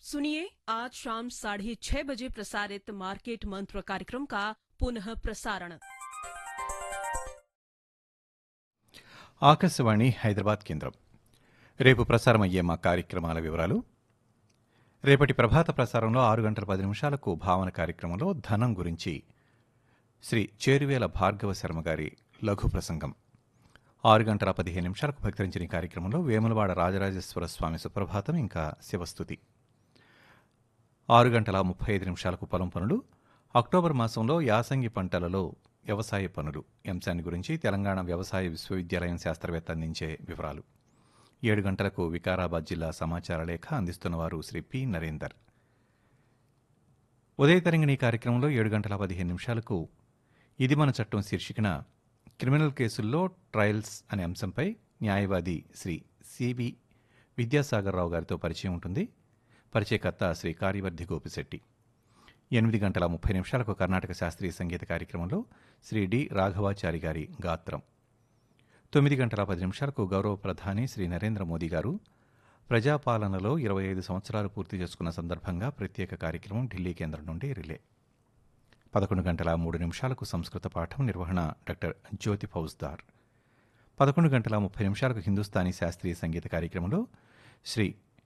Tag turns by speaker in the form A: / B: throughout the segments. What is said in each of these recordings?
A: सुनिए आज शाम साढ़े छह बजे प्रसारित मार्केट मंत्र कार्यक्रम का पुनः प्रसारण
B: ఆకాశవాణి హైదరాబాద్ కేంద్రం రేపు ప్రసారమయ్యే మా కార్యక్రమాల వివరాలు రేపటి ప్రభాత ప్రసారంలో ఆరు గంటల పది నిమిషాలకు భావన కార్యక్రమంలో ధనం గురించి శ్రీ చేరువేల భార్గవ శర్మ గారి లఘు ప్రసంగం ఆరు గంటల పదిహేను నిమిషాలకు భక్తరించిన కార్యక్రమంలో వేములవాడ రాజరాజేశ్వర స్వామి సుప్రభాతం ఇంకా శివస్థుతి ఆరు గంటల ముప్పై ఐదు నిమిషాలకు పొలం పనులు అక్టోబర్ మాసంలో యాసంగి పంటలలో వ్యవసాయ పనులు అంశాన్ని గురించి తెలంగాణ వ్యవసాయ విశ్వవిద్యాలయం శాస్త్రవేత్త అందించే వివరాలు ఏడు గంటలకు వికారాబాద్ జిల్లా సమాచార లేఖ అందిస్తున్నవారు శ్రీ పి నరేందర్ ఉదయ తరంగిణి కార్యక్రమంలో ఏడు గంటల పదిహేను నిమిషాలకు ఇది మన చట్టం శీర్షికన క్రిమినల్ కేసుల్లో ట్రయల్స్ అనే అంశంపై న్యాయవాది శ్రీ సిబి విద్యాసాగర్ రావు గారితో పరిచయం ఉంటుంది పరిచయకర్త శ్రీ కార్యవర్ధి గోపిశెట్టి ఎనిమిది గంటల ముప్పై నిమిషాలకు కర్ణాటక శాస్త్రీయ సంగీత కార్యక్రమంలో శ్రీ డి రాఘవాచారి గారి గాత్రం తొమ్మిది గంటల పది నిమిషాలకు గౌరవ ప్రధాని శ్రీ నరేంద్ర మోదీ గారు ప్రజాపాలనలో ఇరవై ఐదు సంవత్సరాలు పూర్తి చేసుకున్న సందర్భంగా ప్రత్యేక కార్యక్రమం ఢిల్లీ కేంద్రం నుండి రిలే పదకొండు గంటల మూడు నిమిషాలకు సంస్కృత పాఠం నిర్వహణ డాక్టర్ జ్యోతి ఫౌజ్దార్ పదకొండు గంటల ముప్పై నిమిషాలకు హిందుస్థానీ శాస్త్రీయ సంగీత కార్యక్రమంలో శ్రీ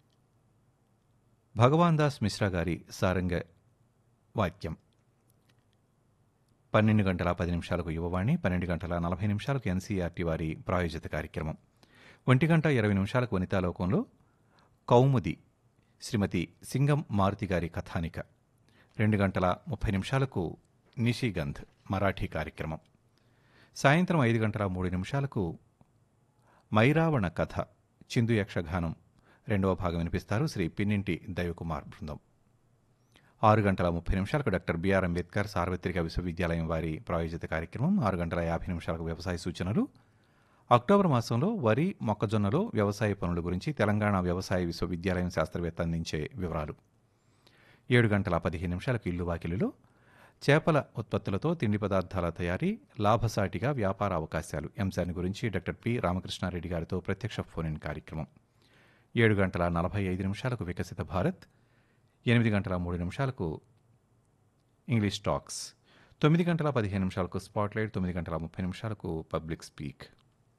B: భగవాన్ దాస్ మిశ్రా గారి సారంగ వాక్యం పన్నెండు గంటల పది నిమిషాలకు యువవాణి పన్నెండు గంటల నలభై నిమిషాలకు ఎన్సీఆర్టీ వారి ప్రాయోజిత కార్యక్రమం ఒంటి గంట ఇరవై నిమిషాలకు వనితాలోకంలో కౌముది శ్రీమతి సింగం మారుతి గారి కథానిక రెండు గంటల ముప్పై నిమిషాలకు నిషిగంధ్ మరాఠీ కార్యక్రమం సాయంత్రం ఐదు గంటల మూడు నిమిషాలకు మైరావణ కథ చిందు యక్షగానం రెండవ భాగం వినిపిస్తారు శ్రీ పిన్నింటి దైవకుమార్ బృందం ఆరు గంటల ముప్పై నిమిషాలకు డాక్టర్ బిఆర్ అంబేద్కర్ సార్వత్రిక విశ్వవిద్యాలయం వారి ప్రాయోజిత కార్యక్రమం ఆరు గంటల యాభై నిమిషాలకు వ్యవసాయ సూచనలు అక్టోబర్ మాసంలో వరి మొక్కజొన్నలో వ్యవసాయ పనుల గురించి తెలంగాణ వ్యవసాయ విశ్వవిద్యాలయం శాస్త్రవేత్త అందించే వివరాలు ఏడు గంటల పదిహేను నిమిషాలకు ఇల్లు వాకిలిలో చేపల ఉత్పత్తులతో తిండి పదార్థాల తయారీ లాభసాటిగా వ్యాపార అవకాశాలు అంశాన్ని గురించి డాక్టర్ పి రామకృష్ణారెడ్డి గారితో ప్రత్యక్ష ఫోన్ ఇన్ కార్యక్రమం ఏడు గంటల నలభై ఐదు నిమిషాలకు వికసిత భారత్ ఎనిమిది గంటల మూడు నిమిషాలకు ఇంగ్లీష్ టాక్స్ తొమ్మిది గంటల పదిహేను నిమిషాలకు స్పాట్లైట్ తొమ్మిది గంటల ముప్పై నిమిషాలకు పబ్లిక్ స్పీక్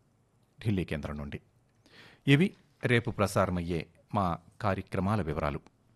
B: ఢిల్లీ కేంద్రం నుండి ఇవి రేపు ప్రసారమయ్యే మా కార్యక్రమాల వివరాలు